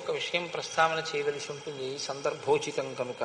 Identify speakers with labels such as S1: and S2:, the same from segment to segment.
S1: ఒక్క విషయం ప్రస్తావన చేయవలసి ఉంటుంది సందర్భోచితం కనుక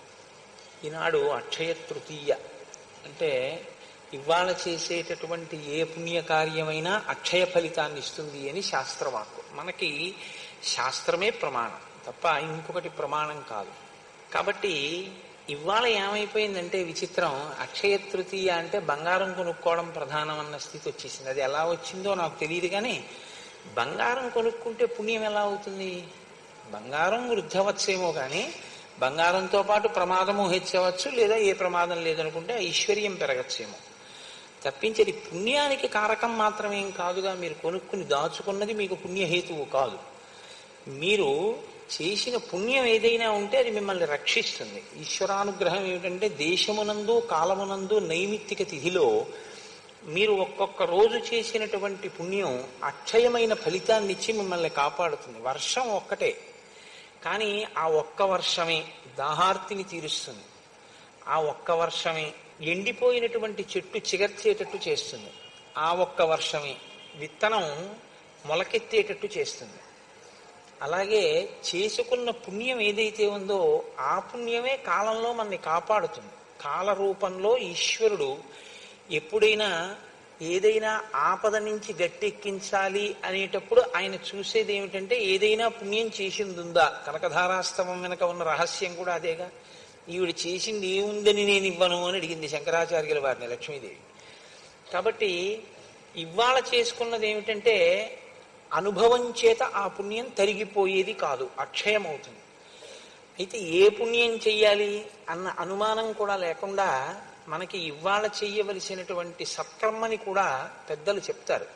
S1: ఈనాడు అక్షయ తృతీయ అంటే ఇవాళ చేసేటటువంటి ఏ పుణ్యకార్యమైనా అక్షయ ఫలితాన్ని ఇస్తుంది అని శాస్త్రవాక్కు మనకి శాస్త్రమే ప్రమాణం తప్ప ఇంకొకటి ప్రమాణం కాదు కాబట్టి ఇవాళ ఏమైపోయిందంటే విచిత్రం అక్షయ తృతీయ అంటే బంగారం కొనుక్కోవడం ప్రధానం అన్న స్థితి వచ్చేసింది అది ఎలా వచ్చిందో నాకు తెలియదు కానీ బంగారం కొనుక్కుంటే పుణ్యం ఎలా అవుతుంది బంగారం వృద్ధవచ్చేమో కానీ బంగారంతో పాటు ప్రమాదము హెచ్చవచ్చు లేదా ఏ ప్రమాదం లేదనుకుంటే ఐశ్వర్యం పెరగచ్చేమో తప్పించేది పుణ్యానికి కారకం మాత్రమేం కాదుగా మీరు కొనుక్కుని దాచుకున్నది మీకు పుణ్యహేతువు కాదు మీరు చేసిన పుణ్యం ఏదైనా ఉంటే అది మిమ్మల్ని రక్షిస్తుంది ఈశ్వరానుగ్రహం ఏమిటంటే దేశమునందు కాలమునందు నైమిత్తిక తిథిలో మీరు ఒక్కొక్క రోజు చేసినటువంటి పుణ్యం అక్షయమైన ఫలితాన్ని ఇచ్చి మిమ్మల్ని కాపాడుతుంది వర్షం ఒక్కటే కానీ ఆ ఒక్క వర్షమే దాహార్తిని తీరుస్తుంది ఆ ఒక్క వర్షమే ఎండిపోయినటువంటి చెట్టు చిగర్చేటట్టు చేస్తుంది ఆ ఒక్క వర్షమే విత్తనం మొలకెత్తేటట్టు చేస్తుంది అలాగే చేసుకున్న పుణ్యం ఏదైతే ఉందో ఆ పుణ్యమే కాలంలో మనని కాపాడుతుంది కాల రూపంలో ఈశ్వరుడు ఎప్పుడైనా ఏదైనా ఆపద నుంచి గట్టెక్కించాలి అనేటప్పుడు ఆయన చూసేది ఏమిటంటే ఏదైనా పుణ్యం చేసింది ఉందా కనకధారాస్తవం వెనక ఉన్న రహస్యం కూడా అదేగా ఈవిడ చేసింది ఏముందని నేను ఇవ్వను అని అడిగింది శంకరాచార్యుల వారిని లక్ష్మీదేవి కాబట్టి ఇవాళ చేసుకున్నది ఏమిటంటే అనుభవం చేత ఆ పుణ్యం తరిగిపోయేది కాదు అక్షయం అవుతుంది అయితే ఏ పుణ్యం చెయ్యాలి అన్న అనుమానం కూడా లేకుండా మనకి ఇవాళ చెయ్యవలసినటువంటి సత్కర్మని కూడా పెద్దలు చెప్తారు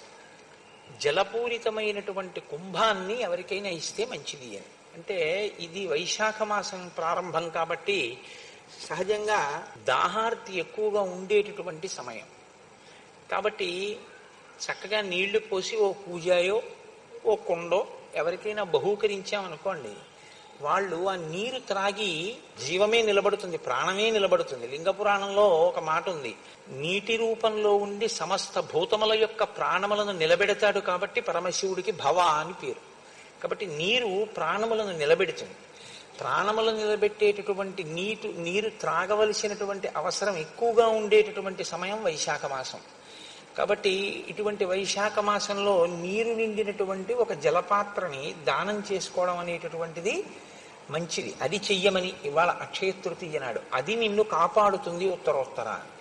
S1: జలపూరితమైనటువంటి కుంభాన్ని ఎవరికైనా ఇస్తే మంచిది అని అంటే ఇది వైశాఖ మాసం ప్రారంభం కాబట్టి సహజంగా దాహార్తి ఎక్కువగా ఉండేటటువంటి సమయం కాబట్టి చక్కగా నీళ్లు పోసి ఓ పూజాయో ఓ కుండో ఎవరికైనా బహూకరించామనుకోండి వాళ్ళు ఆ నీరు త్రాగి జీవమే నిలబడుతుంది ప్రాణమే నిలబడుతుంది లింగ పురాణంలో ఒక మాట ఉంది నీటి రూపంలో ఉండి సమస్త భూతముల యొక్క ప్రాణములను నిలబెడతాడు కాబట్టి పరమశివుడికి భవ అని పేరు కాబట్టి నీరు ప్రాణములను నిలబెడుతుంది ప్రాణములను నిలబెట్టేటటువంటి నీటు నీరు త్రాగవలసినటువంటి అవసరం ఎక్కువగా ఉండేటటువంటి సమయం వైశాఖ మాసం కాబట్టి ఇటువంటి వైశాఖ మాసంలో నీరు నిండినటువంటి ఒక జలపాత్రని దానం చేసుకోవడం అనేటటువంటిది మంచిది అది చెయ్యమని ఇవాళ అక్షయ తృతీయ నాడు అది నిన్ను కాపాడుతుంది ఉత్తరోత్తర